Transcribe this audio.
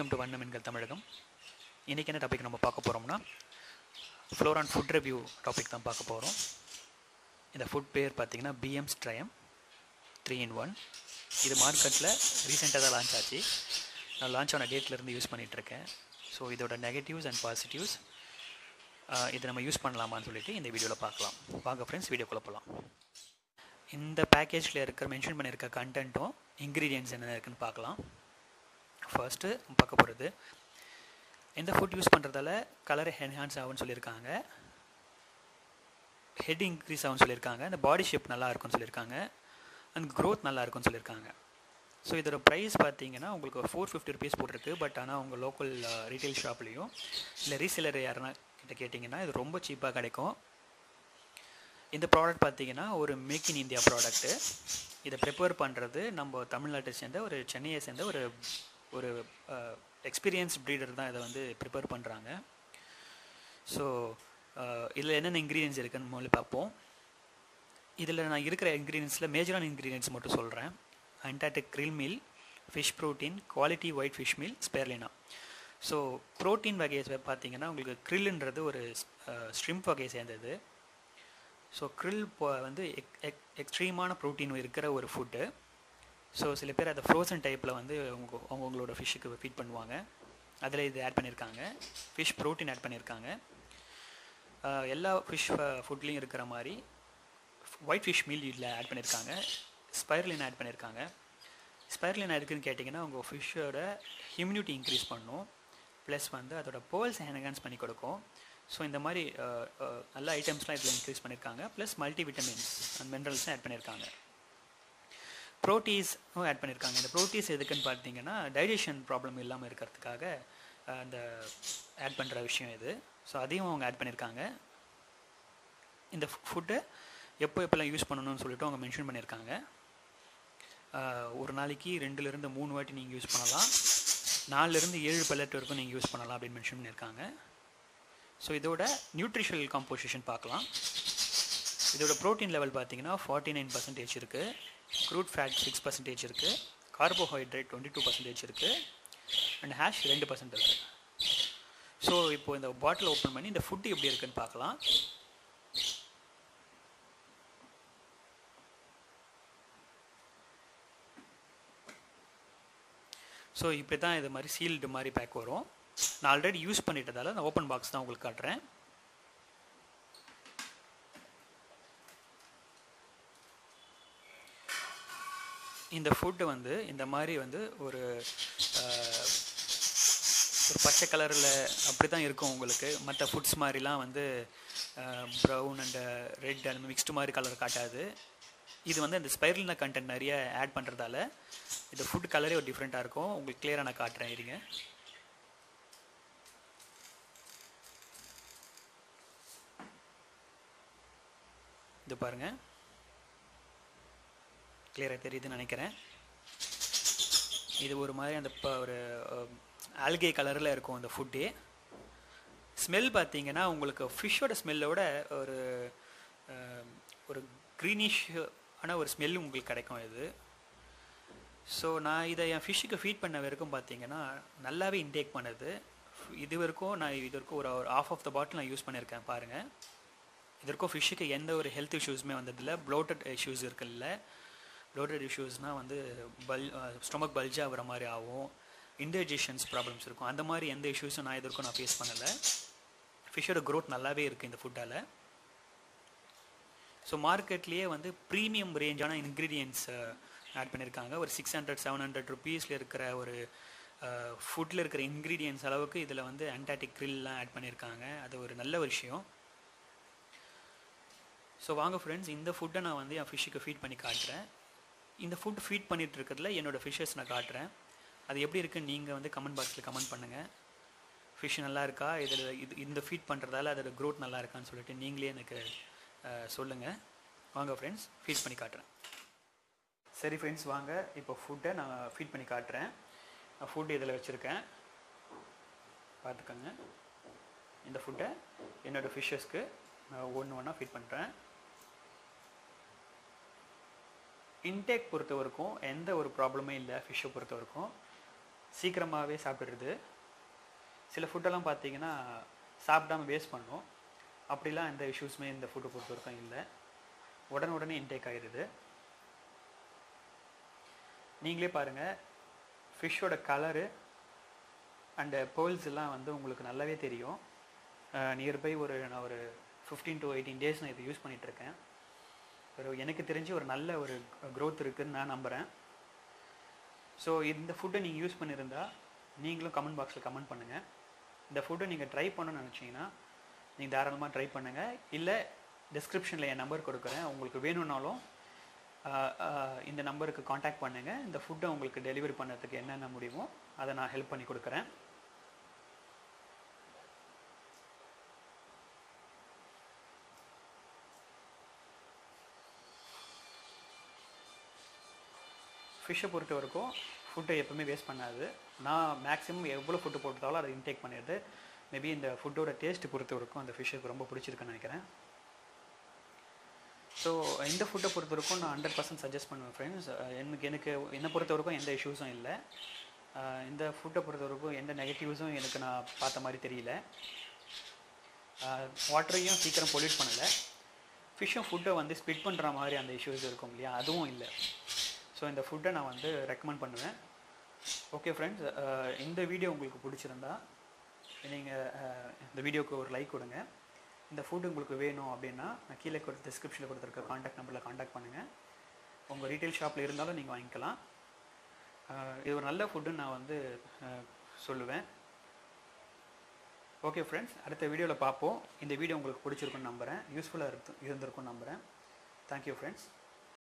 welcome to வண்ண மீன்கள் தமிழகம் இன்றைக்கி என்ன டாபிக் நம்ம பார்க்க போகிறோம்னா floor and food review topic தான் பார்க்க போகிறோம் இந்த ஃபுட் பேர் பார்த்தீங்கன்னா PM stream three in one இது மார்க்கெட்டில் ரீசெண்டாக தான் லான்ச் ஆச்சு நான் லான்ச் ஆன டேட்லேருந்து யூஸ் பண்ணிகிட்ருக்கேன் ஸோ இதோட நெகட்டிவ்ஸ் அண்ட் பாசிட்டிவ்ஸ் இதை நம்ம யூஸ் பண்ணலாமான்னு சொல்லிட்டு இந்த வீடியோவில் பார்க்கலாம் வாங்க ஃப்ரெண்ட்ஸ் வீடியோக்குள்ளே போகலாம் இந்த பேக்கேஜில் இருக்கிற மென்ஷன் பண்ணியிருக்க கண்டென்ட்டும் இன்க்ரீடியன்ஸ் என்னென்ன இருக்குன்னு பார்க்கலாம் ஃபர்ஸ்ட்டு பார்க்க போகிறது இந்த ஃபுட் யூஸ் பண்ணுறதால கலர் என்ஹான்ஸ் ஆகும்னு சொல்லியிருக்காங்க ஹெட் இன்க்ரீஸ் ஆகும்னு சொல்லியிருக்காங்க இந்த பாடி ஷேப் நல்லா இருக்கும்னு சொல்லியிருக்காங்க அண்ட் க்ரோத் நல்லா இருக்கும்னு சொல்லியிருக்காங்க ஸோ இதோட ப்ரைஸ் பார்த்தீங்கன்னா உங்களுக்கு ஃபோர் ஃபிஃப்டி ருபீஸ் போட்டிருக்கு பட் ஆனால் உங்கள் லோக்கல் ரீட்டைல் ஷாப்லேயும் இல்லை ரீசேலர் யாருன்னா கிட்ட கேட்டிங்கன்னா இது ரொம்ப சீப்பாக கிடைக்கும் இந்த ப்ராடக்ட் பார்த்தீங்கன்னா ஒரு மேக் இன் இந்தியா ப்ராடக்ட்டு இதை ப்ரிப்பேர் பண்ணுறது நம்ம தமிழ்நாட்டை சேர்ந்த ஒரு சென்னையை சேர்ந்த ஒரு ஒரு எக்ஸ்பீரியன்ஸ் ப்ரீடர் தான் இதை வந்து ப்ரிப்பேர் பண்ணுறாங்க ஸோ இதில் என்னென்ன இன்க்ரீடியன்ஸ் இருக்குன்னு முதல்ல பார்ப்போம் இதில் நான் இருக்கிற இன்க்ரீடியன்ஸில் மேஜரான இன்க்ரீடியன்ஸ் மட்டும் சொல்கிறேன் Antarctic krill meal fish protein quality white fish meal spirulina so protein வகையை பார்த்தீங்கன்னா உங்களுக்கு க்ரில்ன்றது ஒரு ஸ்ட்ரிம்ப் வகையை சேர்ந்தது ஸோ க்ரில் வந்து எக் எக் எக்ஸ்ட்ரீமான ப்ரோட்டீன் இருக்கிற ஒரு ஃபுட்டு ஸோ சில பேர் அதை ஃப்ரோசன் டைப்பில் வந்து அவங்க அவங்களோட ஃபிஷ்ஷுக்கு ஃபீட் பண்ணுவாங்க அதில் இது ஆட் பண்ணியிருக்காங்க ஃபிஷ் ப்ரோட்டீன் ஆட் பண்ணியிருக்காங்க எல்லா ஃபிஷ் ஃபுட்லேயும் இருக்கிற மாதிரி ஒயிட் ஃபிஷ் மீல் இதில் ஆட் பண்ணியிருக்காங்க ஸ்பைர்லின் ஆட் பண்ணியிருக்காங்க ஸ்பைர்லின் எதுக்குன்னு கேட்டிங்கன்னா உங்கள் ஃபிஷ்ஷோட இம்யூனிட்டி இன்க்ரீஸ் பண்ணும் ப்ளஸ் வந்து அதோட பேர்ல்ஸ் என்ஹான்ஸ் பண்ணி கொடுக்கும் ஸோ இந்த மாதிரி நல்ல ஐட்டம்ஸ்லாம் இதில் இன்க்ரீஸ் பண்ணியிருக்காங்க ப்ளஸ் மல்டி விட்டமின்ஸ் அண்ட் மினரல்ஸும் ஆட் பண்ணியிருக்காங்க ப்ரோட்டீஸும் ஆட் பண்ணியிருக்காங்க இந்த ப்ரோட்டீஸ் எதுக்குன்னு பார்த்தீங்கன்னா டைஜஷன் ப்ராப்ளம் இல்லாமல் இருக்கிறதுக்காக அந்த ஆட் பண்ணுற விஷயம் இது ஸோ அதையும் அவங்க ஆட் பண்ணியிருக்காங்க இந்த ஃபுட்டை எப்போ எப்போல்லாம் யூஸ் பண்ணணும்னு சொல்லிட்டு அவங்க மென்ஷன் பண்ணியிருக்காங்க ஒரு நாளைக்கு ரெண்டுலேருந்து மூணு வாட்டி நீங்கள் யூஸ் பண்ணலாம் நாலுலேருந்து ஏழு பல்லட் வரைக்கும் நீங்கள் யூஸ் பண்ணலாம் அப்படின்னு மென்ஷன் பண்ணியிருக்காங்க ஸோ இதோட நியூட்ரிஷனல் காம்போசிஷன் பார்க்கலாம் இதோட ப்ரோட்டீன் லெவல் பார்த்தீங்கன்னா ஃபார்ட்டி நைன் பர்சன்டேஜ் இருக்குது க்ரூட் ஃபேட் சிக்ஸ் பர்சன்டேஜ் இருக்குது கார்போஹைட்ரேட் டுவெண்ட்டி டூ பர்சன்டேஜ் இருக்குது அண்ட் ஹேஷ் ரெண்டு பர்சன்ட் இருக்குது ஸோ இப்போது இந்த பாட்டில் ஓப்பன் பண்ணி இந்த ஃபுட்டு எப்படி இருக்குன்னு பார்க்கலாம் ஸோ இப்படி தான் இது மாதிரி சீல்டு மாதிரி பேக் வரும் நான் ஆல்ரெடி யூஸ் பண்ணிட்டதால நான் ஓப்பன் பாக்ஸ் தான் உங்களுக்கு காட்டுறேன் இந்த ஃபுட்டு வந்து இந்த மாதிரி வந்து ஒரு ஒரு பச்சை கலரில் அப்படி தான் இருக்கும் உங்களுக்கு மற்ற ஃபுட்ஸ் மாதிரிலாம் வந்து ப்ரௌன் அண்ட் ரெட் அந்த மிக்ஸ்டு மாதிரி கலர் காட்டாது இது வந்து அந்த ஸ்பைரல்ன கண்டென்ட் நிறைய ஆட் பண்ணுறதால இந்த ஃபுட் கலரே ஒரு டிஃப்ரெண்ட்டாக இருக்கும் உங்களுக்கு கிளியராக நான் காட்டுறேன் இருங்க இது பாருங்கள் கிளியராக தெரியுதுன்னு நினைக்கிறேன் இது ஒரு மாதிரி அந்த இப்போ ஒரு ஆல்கே கலரில் இருக்கும் அந்த ஃபுட்டே ஸ்மெல் பார்த்தீங்கன்னா உங்களுக்கு ஃபிஷ்ஷோட ஸ்மெல்லோட ஒரு ஒரு க்ரீனிஷ் ஆனால் ஒரு ஸ்மெல் உங்களுக்கு கிடைக்கும் இது ஸோ நான் இதை என் ஃபிஷ்ஷுக்கு ஃபீட் பண்ண வரைக்கும் பார்த்தீங்கன்னா நல்லாவே இன்டேக் பண்ணுது இது வரைக்கும் நான் இது வரைக்கும் ஒரு ஒரு ஆஃப் ஆஃப் த பாட்டில் நான் யூஸ் பண்ணியிருக்கேன் பாருங்கள் இது வரைக்கும் ஃபிஷ்ஷுக்கு எந்த ஒரு ஹெல்த் இஷ்யூஸுமே வந்ததில்லை ப்ளோட்டட் இஷ்யூஸ் இருக்குல்ல ப்ளோட்டட் இஷ்யூஸ்னால் வந்து பல் ஸ்டொமக் பல்ஜ் ஆகிற மாதிரி ஆகும் இன்டைஜஷன்ஸ் ப்ராப்ளம்ஸ் இருக்கும் அந்த மாதிரி எந்த இஷ்யூஸும் நான் இது வரைக்கும் நான் ஃபேஸ் பண்ணலை ஃபிஷ்ஷோட க்ரோத் நல்லாவே இருக்குது இந்த ஃபுட்டால் ஸோ மார்க்கெட்லேயே வந்து ப்ரீமியம் ரேஞ்சான இன்க்ரீடியன்ஸ் ஆட் பண்ணியிருக்காங்க ஒரு சிக்ஸ் ஹண்ட்ரட் செவன் ஹண்ட்ரட் ருபீஸில் இருக்கிற ஒரு ஃபுட்டில் இருக்கிற இன்க்ரீடியன்ஸ் அளவுக்கு இதில் வந்து அண்டாட்டிக் க்ரில்லாம் ஆட் பண்ணியிருக்காங்க அது ஒரு நல்ல ஒரு விஷயம் ஸோ வாங்க ஃப்ரெண்ட்ஸ் இந்த ஃபுட்டை நான் வந்து என் ஃபிஷ்ஷுக்கு ஃபீட் பண்ணி காட்டுறேன் இந்த ஃபுட் ஃபீட் பண்ணிகிட்டு இருக்கிறதுல என்னோடய ஃபிஷ்ஷஸ் நான் காட்டுறேன் அது எப்படி இருக்குன்னு நீங்கள் வந்து கமெண்ட் பாக்ஸில் கமெண்ட் பண்ணுங்கள் ஃபிஷ் நல்லா இருக்கா இதில் இது இந்த ஃபீட் பண்ணுறதால அதோட க்ரோத் நல்லா இருக்கான்னு சொல்லிட்டு நீங்களே எனக்கு சொல்லுங்கள் வாங்க ஃப்ரெண்ட்ஸ் ஃபீட் பண்ணி காட்டுறேன் சரி ஃப்ரெண்ட்ஸ் வாங்க இப்போ ஃபுட்டை நான் ஃபீட் பண்ணி காட்டுறேன் நான் ஃபுட் இதில் வச்சுருக்கேன் பார்த்துக்கோங்க இந்த ஃபுட்டை என்னோடய ஃபிஷ்ஷஸ்க்கு நான் ஒன்று ஒன்றா ஃபீட் பண்ணுறேன் இன்டேக் பொறுத்த வரைக்கும் எந்த ஒரு ப்ராப்ளமே இல்லை ஃபிஷ்ஷை பொறுத்த வரைக்கும் சீக்கிரமாகவே சாப்பிடுறது சில ஃபுட்டெல்லாம் பார்த்தீங்கன்னா சாப்பிடாம வேஸ்ட் பண்ணும் அப்படிலாம் எந்த இஷ்யூஸுமே இந்த ஃபுட்டை பொறுத்த வரைக்கும் இல்லை உடனே உடனே இன்டேக் ஆயிடுது நீங்களே பாருங்கள் ஃபிஷ்ஷோட கலரு அண்டு பேர்ல்ஸ் எல்லாம் வந்து உங்களுக்கு நல்லாவே தெரியும் நியர்பை ஒரு நான் ஒரு ஃபிஃப்டீன் டு எயிட்டீன் டேஸ் நான் இதை யூஸ் பண்ணிகிட்ருக்கேன் ஒரு எனக்கு தெரிஞ்சு ஒரு நல்ல ஒரு க்ரோத் இருக்குதுன்னு நான் நம்புகிறேன் ஸோ இந்த ஃபுட்டை நீங்கள் யூஸ் பண்ணியிருந்தா நீங்களும் கமெண்ட் பாக்ஸில் கமெண்ட் பண்ணுங்கள் இந்த ஃபுட்டை நீங்கள் ட்ரை பண்ணணும்னு நினச்சிங்கன்னா நீங்கள் தாராளமாக ட்ரை பண்ணுங்கள் இல்லை டிஸ்கிரிப்ஷனில் என் நம்பர் கொடுக்குறேன் உங்களுக்கு வேணும்னாலும் இந்த நம்பருக்கு காண்டாக்ட் பண்ணுங்கள் இந்த ஃபுட்டை உங்களுக்கு டெலிவரி பண்ணுறதுக்கு என்னென்ன முடியுமோ அதை நான் ஹெல்ப் பண்ணி கொடுக்குறேன் ஃபிஷ்ஷை பொறுத்த வரைக்கும் ஃபுட்டை எப்பவுமே வேஸ்ட் பண்ணாது நான் மேக்ஸிமம் எவ்வளோ ஃபுட்டு போட்டுட்டாலும் அதை இன்டேக் பண்ணிடுது மேபி இந்த ஃபுட்டோட டேஸ்ட் பொறுத்த வரைக்கும் அந்த ஃபிஷ்ஷுக்கு ரொம்ப பிடிச்சிருக்குன்னு நினைக்கிறேன் ஸோ இந்த ஃபுட்டை பொறுத்த வரைக்கும் நான் ஹண்ட்ரட் பர்சன்ட் சஜஸ்ட் பண்ணுவேன் ஃப்ரெண்ட்ஸ் எனக்கு எனக்கு என்னை பொறுத்த வரைக்கும் எந்த இஷ்யூஸும் இல்லை இந்த ஃபுட்டை பொறுத்த வரைக்கும் எந்த நெகட்டிவ்ஸும் எனக்கு நான் பார்த்த மாதிரி தெரியல வாட்டரையும் சீக்கிரம் பொல்யூட் பண்ணலை ஃபிஷ்ஷும் ஃபுட்டை வந்து ஸ்பிட் பண்ணுற மாதிரி அந்த இஷ்யூஸ் இருக்கும் இல்லையா அதுவும் இல்லை ஸோ இந்த ஃபுட்டை நான் வந்து ரெக்கமெண்ட் பண்ணுவேன் ஓகே ஃப்ரெண்ட்ஸ் இந்த வீடியோ உங்களுக்கு பிடிச்சிருந்தா நீங்கள் இந்த வீடியோவுக்கு ஒரு லைக் கொடுங்க இந்த ஃபுட் உங்களுக்கு வேணும் அப்படின்னா நான் கீழே கொடுத்து டிஸ்கிரிப்ஷனில் கொடுத்துருக்க காண்டாக்ட் நம்பரில் காண்டாக்ட் பண்ணுங்கள் உங்கள் ரீட்டைல் ஷாப்பில் இருந்தாலும் நீங்கள் வாங்கிக்கலாம் இது ஒரு நல்ல ஃபுட்டுன்னு நான் வந்து சொல்லுவேன் ஓகே ஃப்ரெண்ட்ஸ் அடுத்த வீடியோவில் பார்ப்போம் இந்த வீடியோ உங்களுக்கு பிடிச்சிருக்குன்னு நம்புகிறேன் யூஸ்ஃபுல்லாக இருந்து இருந்திருக்கும்னு நம்புகிறேன் தேங்க்யூ ஃப்ரெண்ட்ஸ்